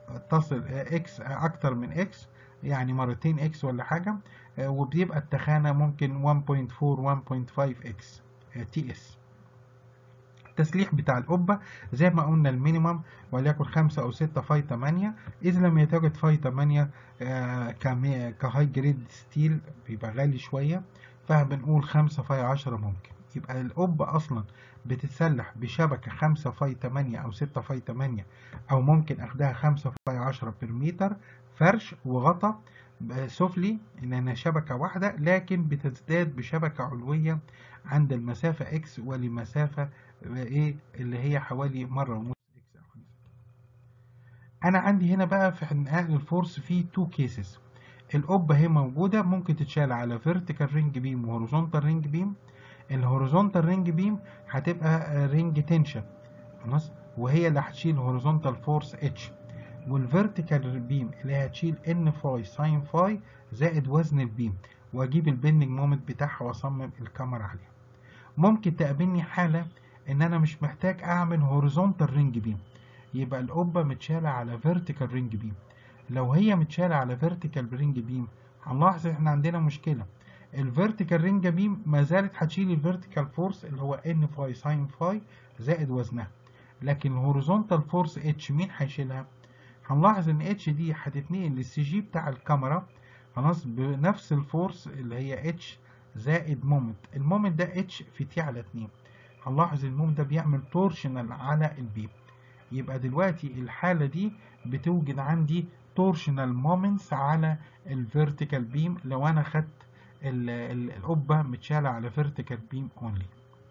تصل اكس اكتر من اكس يعني مرتين اكس ولا حاجة وبيبقى التخانة ممكن 1.4 1.5 اكس تي اس التسليح بتاع القبة زي ما قلنا المينيمم وليكن 5 أو 6 فاي 8 إذا لم يتواجد فاي 8 كهاي جريد ستيل بيبقى غالي شوية فبنقول 5 فاي 10 ممكن يبقى القبة أصلا بتتسلح بشبكة 5 فاي 8 أو 6 فاي 8 أو ممكن أخدها 5 فاي 10 بالمتر فرش وغطا سفلي لأنها شبكة واحدة لكن بتزداد بشبكة علوية عند المسافة X ولمسافة إيه اللي هي حوالي مرة ونص X أو أنا عندي هنا بقى في نقل الفورس في تو كيسز القبة هي موجودة ممكن تتشال على فيرتيكال رينج بيم وهوريزونتال رينج بيم الهوريزونتال رينج بيم هتبقى رينج تنشن خلاص وهي اللي هتشيل هوريزونتال فورس اتش والفيرتيكال بيم اللي هتشيل ان فاي ساين فاي زائد وزن البيم واجيب البندنج مومنت بتاعها واصمم الكاميرا عليها ممكن تقابلني حاله ان انا مش محتاج اعمل هوريزونتال رينج بيم يبقى القبه متشاله على فيرتيكال رينج بيم لو هي متشاله على فيرتيكال رينج بيم هنلاحظ احنا عندنا مشكله الفيرتيكال رينج بيم ما زالت هتشيل الفيرتيكال فورس اللي هو ان فاي ساين فاي زائد وزنها لكن الهوريزونتال فورس اتش مين هيشيلها هنلاحظ ان اتش دي هتتنقل للسي جي بتاع الكاميرا خلاص بنفس الفورس اللي هي اتش زائد مومنت المومنت ده اتش في تي على 2 هنلاحظ المومنت ده بيعمل تورشنال على البيم يبقى دلوقتي الحالة دي بتوجد عندي تورشنال مومنتس على الفيرتيكال بيم لو انا خدت القبة متشالة على فيرتيكال بيم اونلي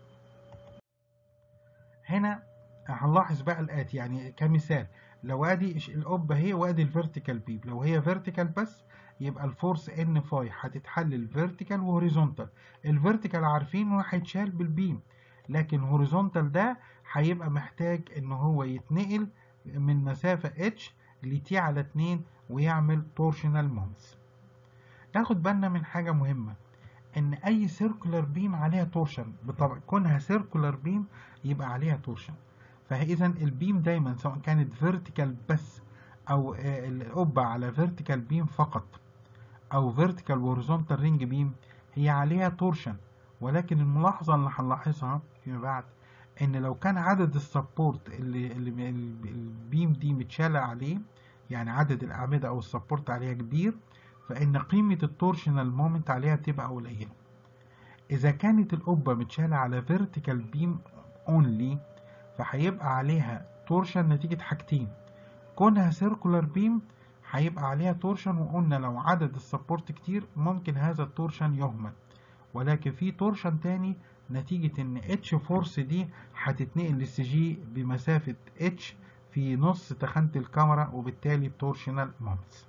هنا هنلاحظ بقى الاتي يعني كمثال لو ادي القبة هي وادي الفيرتيكال بيم لو هي فيرتيكال بس يبقى الفورس ان فاي هتتحلل فيرتيكال وهوريزونتال الفيرتيكال عارفين انه هيتشال بالبيم لكن هوريزونتال ده هيبقى محتاج ان هو يتنقل من مسافة اتش لتي على 2 ويعمل تورشنال مومنتس ناخد بالنا من حاجة مهمة ان اي سيركولار بيم عليها تورشن بطبع كونها سيركولار بيم يبقى عليها تورشن فاذا البيم دايما سواء كانت فيرتيكال بس او القبة على فيرتيكال بيم فقط او فيرتيكال وهوريزونتال رينج بيم هي عليها تورشن ولكن الملاحظة اللي هنلاحظها فيما بعد ان لو كان عدد السبورت اللي, اللي البيم دي متشالة عليه يعني عدد الاعمدة او السبورت عليها كبير فان قيمة التورشنال مومنت عليها بتبقى قليلة اذا كانت القبة متشالة على فيرتيكال بيم اونلي فهيبقى عليها تورشن نتيجة حاجتين كونها سيركولار بيم هيبقى عليها تورشن وقلنا لو عدد السبورت كتير ممكن هذا التورشن يهمل ولكن في تورشن تاني نتيجة ان اتش فورس دي هتتنقل للسي جي بمسافة اتش في نص تخانة الكاميرا وبالتالي تورشنال مومنتس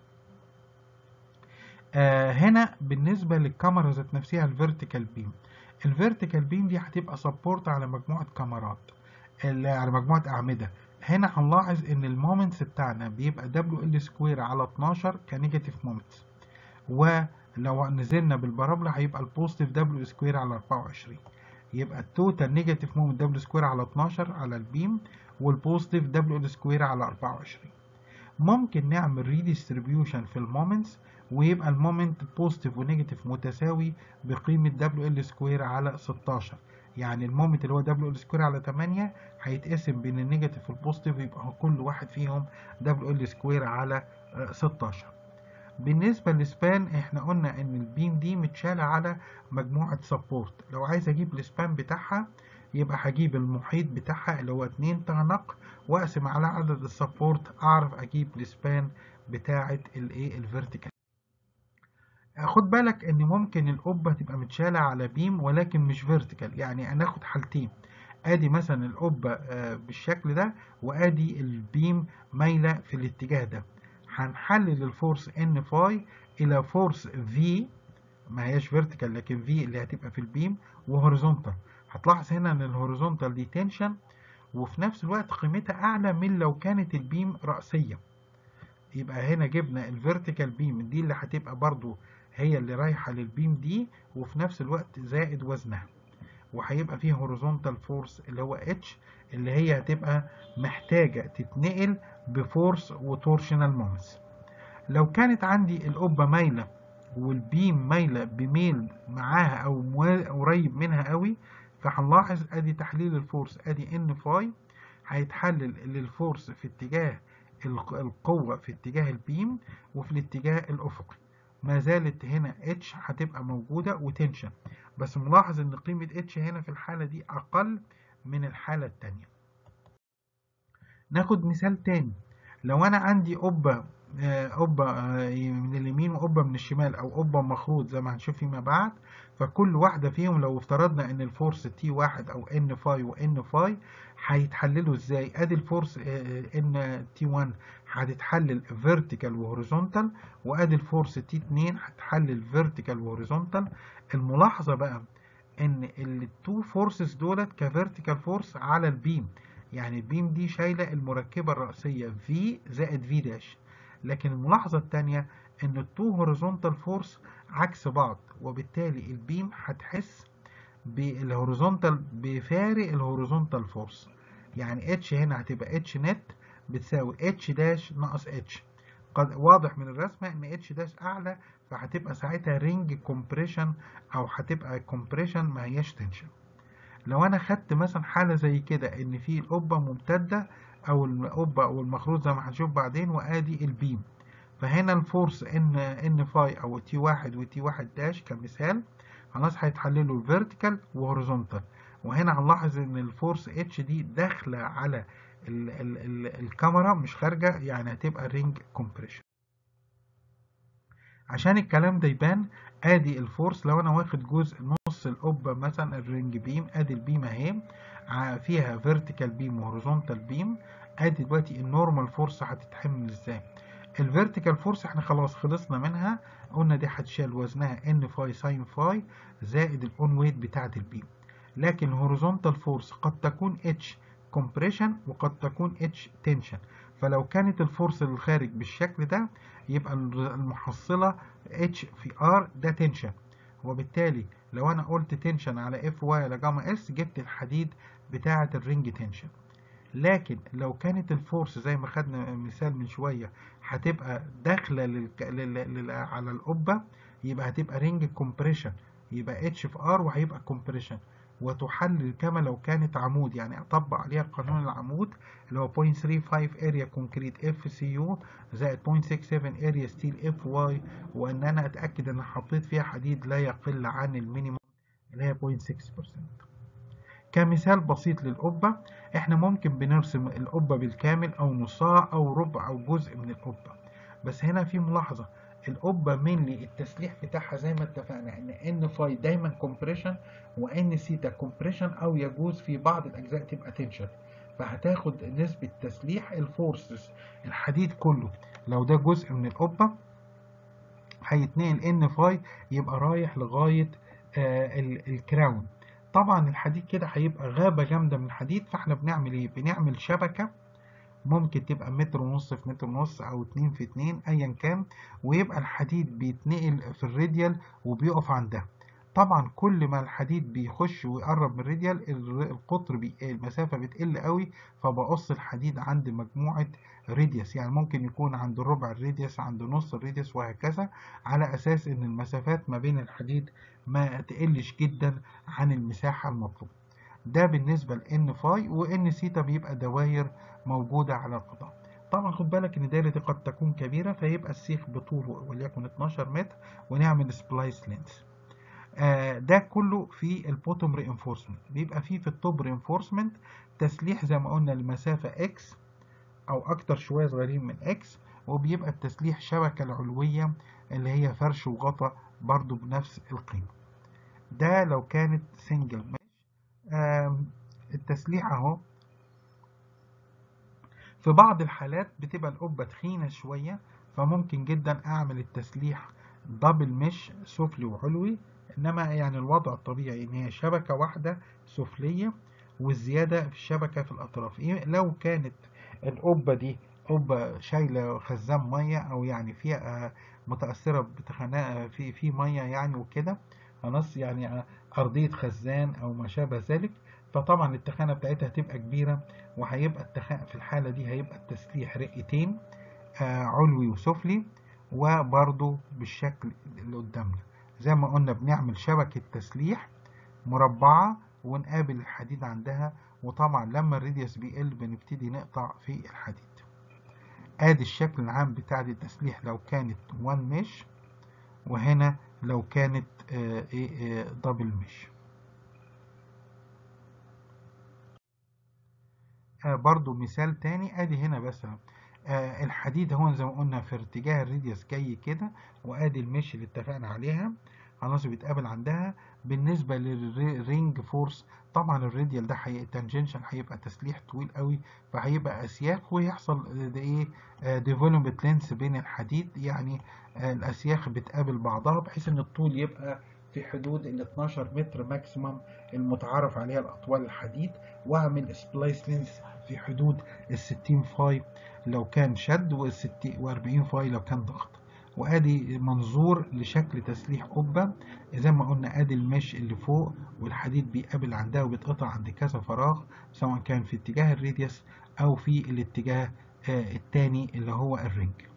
آه هنا بالنسبة للكاميرا ذات نفسها الفيرتيكال بيم الفيرتيكال بيم دي هتبقى سبورت على مجموعة كاميرات على مجموعة أعمدة هنا هنلاحظ ان المومنتس بتاعنا بيبقى دبليو ال سكوير على 12 كنيجاتيف مومنتس ولو نزلنا بالبارابولا هيبقى البوزيتيف دبليو سكوير على 24 يبقى التوتال نيجاتيف مومنت دبليو سكوير على 12 على البيم والبوزيتيف دبليو ال سكوير على 24 ممكن نعمل ريديستريبيوشن في المومنتس ويبقى المومنت بوزيتيف ونيجاتيف متساوي بقيمة دبليو ال سكوير على 16 يعني المومنت اللي هو دبليو ال سكوير على 8 هيتقسم بين النيجاتيف والبوزيتيف يبقى كل واحد فيهم دبليو ال سكوير على 16 بالنسبة للسبان احنا قلنا ان البيم دي متشالة على مجموعة سبورت لو عايز اجيب السبان بتاعها يبقى هجيب المحيط بتاعها اللي هو 2 تنق واقسم على عدد السبورت اعرف اجيب السبان بتاعة الايه الفيرتيكال خد بالك ان ممكن القبة تبقى متشالة على بيم ولكن مش فيرتيكال يعني هناخد حالتين ادي مثلا القبة بالشكل ده وادي البيم مايلة في الاتجاه ده هنحلل الفورس ان فاي الى فورس في ما هياش فيرتيكال لكن في اللي هتبقى في البيم وهوريزونتال هتلاحظ هنا ان الهوريزونتال دي تنشن وفي نفس الوقت قيمتها اعلى من لو كانت البيم رأسية يبقى هنا جبنا الفيرتيكال بيم دي اللي هتبقى برضو هي اللي رايحة للبيم دي وفي نفس الوقت زائد وزنها وهيبقى فيه هوريزونتال فورس اللي هو اتش اللي هي هتبقى محتاجة تتنقل بفورس وتورشنال مومنتس لو كانت عندي القبة مايلة والبيم مايلة بميل معاها او قريب منها قوي فهنلاحظ ادي تحليل الفورس ادي ان فاي هيتحلل للفورس في اتجاه القوة في اتجاه البيم وفي الاتجاه الافقي ما زالت هنا اتش هتبقى موجودة وتنشن بس ملاحظ ان قيمة اتش هنا في الحالة دي اقل من الحالة التانية ناخد مثال تاني لو انا عندي قبة قبة من اليمين وقبة من الشمال او قبة مخروط زي ما هنشوف فيما بعد فكل واحدة فيهم لو افترضنا ان الفورس تي واحد او ان فاي وان فاي هيتحللوا ازاي ادي الفورس ان تي 1 هتتحلل فيرتيكال وهوريزونتال وادي الفورس تي 2 هتحلل فيرتيكال وهوريزونتال الملاحظة بقى ان التو فورسز دولت كفيرتيكال فورس على البيم يعني البيم دي شايلة المركبة الرئيسية في زائد في داش لكن الملاحظة التانية ان التو هوريزونتال فورس عكس بعض وبالتالي البيم هتحس بالهوريزونتال بفارق الهوريزونتال فورس يعني اتش هنا هتبقى اتش نت بتساوي اتش داش ناقص اتش قد واضح من الرسمة ان اتش داش اعلى فهتبقى ساعتها رينج كومبريشن او هتبقى كومبريشن ما هياش تنشن لو انا خدت مثلا حالة زي كده ان في القبة ممتدة او القبة او المخروط زي ما هنشوف بعدين وادي البيم فهنا الفورس ان ان فاي او تي واحد وتي واحد داش كمثال خلاص هيتحللوا فيرتيكال وهوريزونتال وهنا هنلاحظ ان الفورس اتش دي داخله على ال ال ال الكاميرا مش خارجه يعني هتبقى رينج كومبريشن عشان الكلام ده يبان ادي الفورس لو انا واخد جزء نص القبه مثلا الرينج بيم ادي البيم اهي فيها فيرتيكال بيم وهوريزونتال بيم ادي دلوقتي النورمال فورس هتتحمل ازاي الفيرتيكال فورس احنا خلاص خلصنا منها قلنا دي هتشال وزنها ان فاي ساين فاي زائد الاون ويت بتاعت البيم لكن الهوريزونتال فورس قد تكون اتش كومبريشن وقد تكون اتش تنشن فلو كانت الفورس اللي خارج بالشكل ده يبقى المحصلة اتش في ار ده تنشن وبالتالي لو انا قلت تنشن على اف واي على جاما اس جبت الحديد بتاعة الرينج تنشن لكن لو كانت الفورس زي ما خدنا مثال من شوية هتبقى داخلة للك... لل... لل... على القبة يبقى هتبقى رينج كومبريشن يبقى اتش في ار وهيبقى كومبريشن وتحلل كما لو كانت عمود يعني اطبق عليها قانون العمود اللي هو 0.35 اريا كونكريت اف سي يو زائد 0.67 اريا ستيل اف واي وان انا اتاكد ان حطيت فيها حديد لا يقل عن المينيموم اللي هي 0.6% كمثال بسيط للقبة احنا ممكن بنرسم القبة بالكامل او نصها او ربع او جزء من القبة بس هنا في ملاحظة القبة مينلي التسليح بتاعها زي ما اتفقنا ان ان فاي دايما كومبريشن وان سيتا كومبريشن او يجوز في بعض الاجزاء تبقى تنشن فهتاخد نسبة تسليح الفورسز الحديد كله لو ده جزء من القبة هيتنقل ان فاي يبقى رايح لغاية آه الكراون طبعا الحديد كده هيبقى غابة جامدة من الحديد فاحنا بنعمل ايه بنعمل شبكة ممكن تبقى متر ونص في متر ونص او اتنين في اتنين ايا كان ويبقى الحديد بيتنقل في الراديال وبيقف عندها طبعا كل ما الحديد بيخش ويقرب من الراديال القطر بي... المسافة بتقل قوي فبقص الحديد عند مجموعة راديوس يعني ممكن يكون عند ربع الراديوس عند نص الراديوس وهكذا على اساس ان المسافات ما بين الحديد ما تقلش جدا عن المساحة المطلوبة ده بالنسبة لان فاي وان سيتا بيبقى دواير موجودة على القطاع طبعا خد بالك ان الدايرة دي قد تكون كبيرة فيبقى السيخ بطوله وليكن 12 متر ونعمل سبلايس لينس آه ده كله في البوتوم رينفورسمنت بيبقى فيه في التوب رينفورسمنت تسليح زي ما قلنا لمسافة اكس او اكتر شوية صغيرين من اكس وبيبقى التسليح شبكة العلوية اللي هي فرش وغطا برضو بنفس القيمة ده لو كانت سنجل مش آه التسليح اهو في بعض الحالات بتبقى القبة تخينة شوية فممكن جدا اعمل التسليح دبل مش سفلي وعلوي انما يعني الوضع الطبيعي ان هي شبكة واحدة سفلية والزيادة في الشبكة في الاطراف لو كانت القبة دي قبة شايلة خزان مية او يعني فيها متأثرة بتخناء في في مية يعني وكده خلاص يعني ارضيه خزان او ما شابه ذلك فطبعا التخانه بتاعتها هتبقى كبيره وهيبقى التخانه في الحاله دي هيبقى التسليح رئتين آه علوي وسفلي وبرضو بالشكل اللي قدامنا زي ما قلنا بنعمل شبكه تسليح مربعه ونقابل الحديد عندها وطبعا لما الراديوس بيقل بنبتدي نقطع في الحديد ادي الشكل العام بتاع التسليح لو كانت وان مش وهنا لو كانت دبل مش برضو مثال تاني ادي هنا بس آه الحديد هو زي ما قلنا في اتجاه الراديوس جاي كده وادي المش اللي اتفقنا عليها خلاص بيتقابل عندها بالنسبة للرينج فورس طبعا الراديال ده حقيقة تانجنشن هيبقى تسليح طويل قوي فهيبقى اسياخ ويحصل ده ايه ديفلوبمنت لينس بين الحديد يعني آه الاسياخ بتقابل بعضها بحيث ان الطول يبقى في حدود ال 12 متر ماكسيمم المتعارف عليها الاطوال الحديد واعمل سبلايس لينس في حدود ال 60 فاي لو كان شد و 40 فاي لو كان ضغط وادي منظور لشكل تسليح قبه زي ما قلنا ادي المش اللي فوق والحديد بيقابل عندها وبيتقطع عند كذا فراغ سواء كان في اتجاه الراديوس او في الاتجاه الثاني اللي هو الرنج